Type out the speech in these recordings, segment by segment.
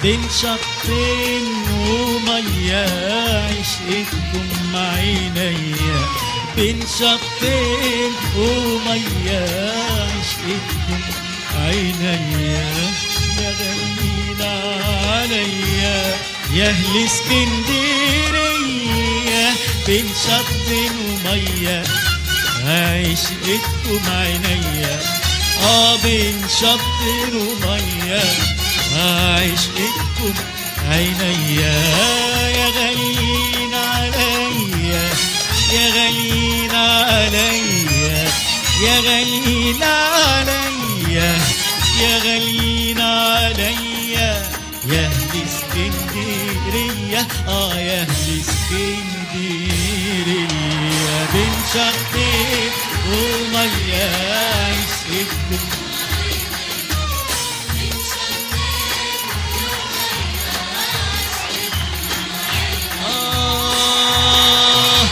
بين شطين ومية عشقتكم عينيا بين شطين ومية عشقتكم عينيا يا غاليين عليا يا اهل اسكندرية بين شطين ومية عشقتكم عينيا اه بين شطين ومية عشقتكم عينيا يا غاليين عليا يا غاليين عليا يا غاليين عليا يا غاليين عليا يا اهل اسكندريه اه يا اهل اسكندريه بين شطين وميه عشقتكم آه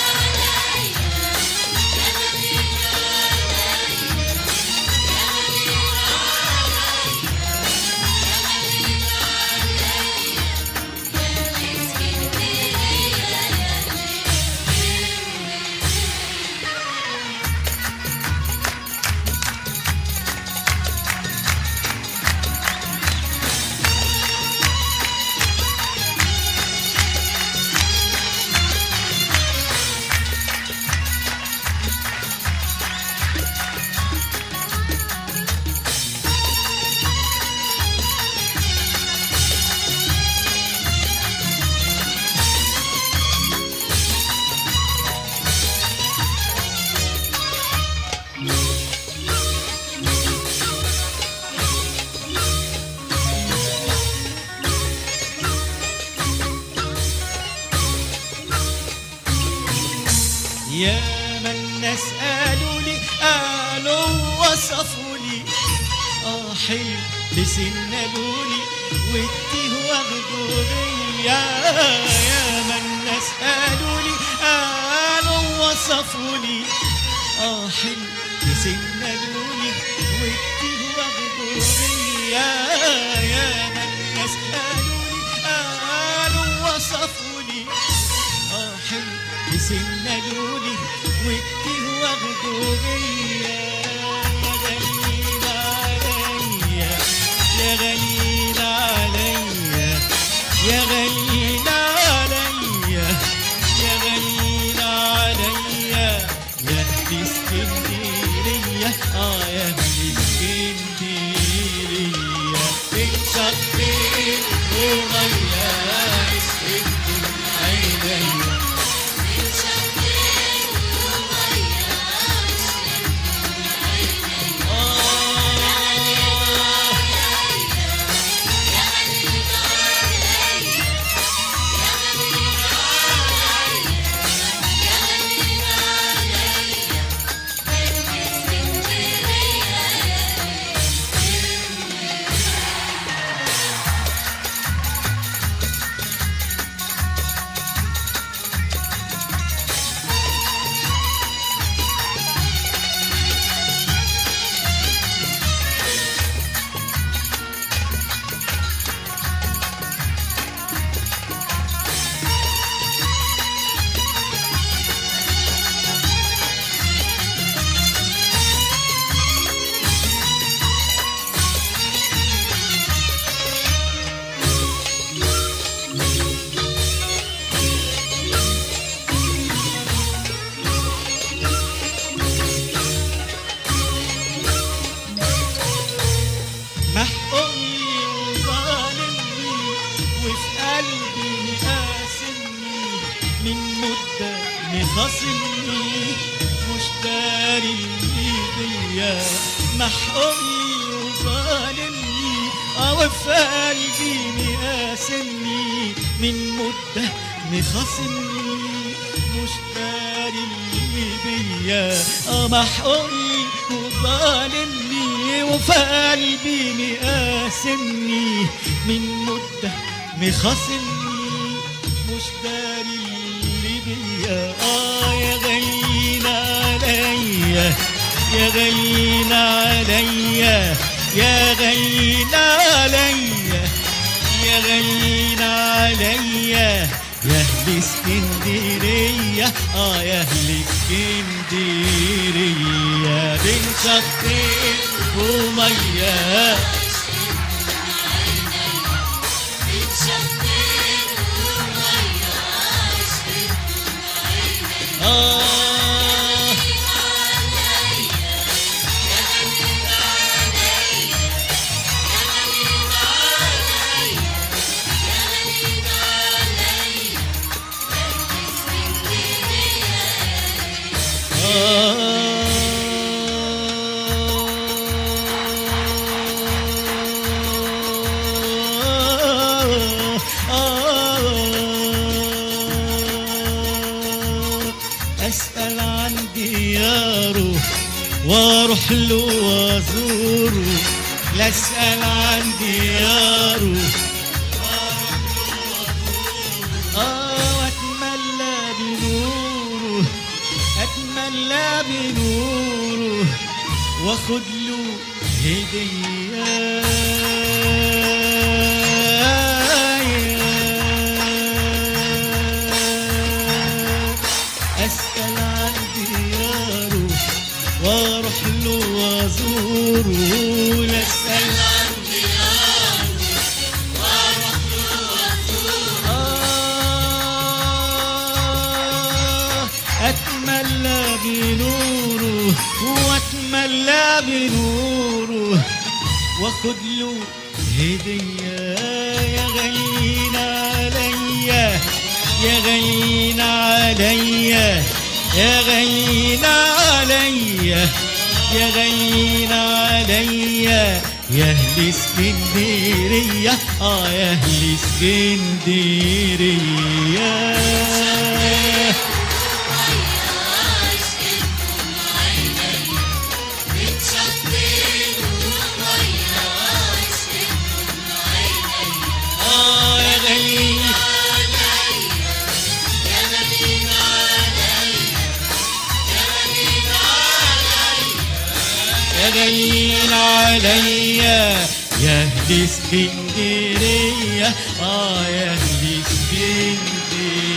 يا من الناس قالوا لي قالوا وصفوا لي اه حلو بسنالوا لي والتيه واخدوا بيا يا من الناس قالوا لي قالوا وصفوا لي اه حلو بسنالوا لي والتيه واخدوا بيا يا من الناس قالوا لي قالوا وصفوا لي اه حلو بسنالولي والتيه واخدوا بيا يا غاليين عليا يا غاليين عليا يا غاليين عليا يا غاليين عليا يا اهل اسكندريه اه يا اهل اسكندريه بنشطين وميه اسكندريه عينيا محقني وظالمني وفي قلبي قاسمني من مدة مخاصمني مش داري اللي بيا محقني وظالمني اه وفي قلبي مقاسمني من مدة مخاصمني مش داري اللي بيا اه محقني وظالمني وفي قلبي مقاسمني من مدة مخاصمني مش داري اللي بيا اه يا غاليين عليا يا غاليين عليا يا غاليين عليا يا غاليين عليا يا اهل اسكندريه اه يا اهل اسكندريه بين شطين وميه آه أسأل عن دياره واروح له وازوره لا اسأل عن دياره آه واتملى بنوره اتملى بنوره واخد له هدية اسال عن دياره واروح له وازوره لا اسال عن آه أتملى بنوره وأتملى بنوره واخد له هدية يا غاليين عليا يا غاليين عليا يا غاليين عليا يا غاليين عليا يا اهل اسكندريه اه يا اهل اسكندريه اه يا غاليين يا غاليين عليا يا اهل اسكندريه اه يا اهل اسكندريه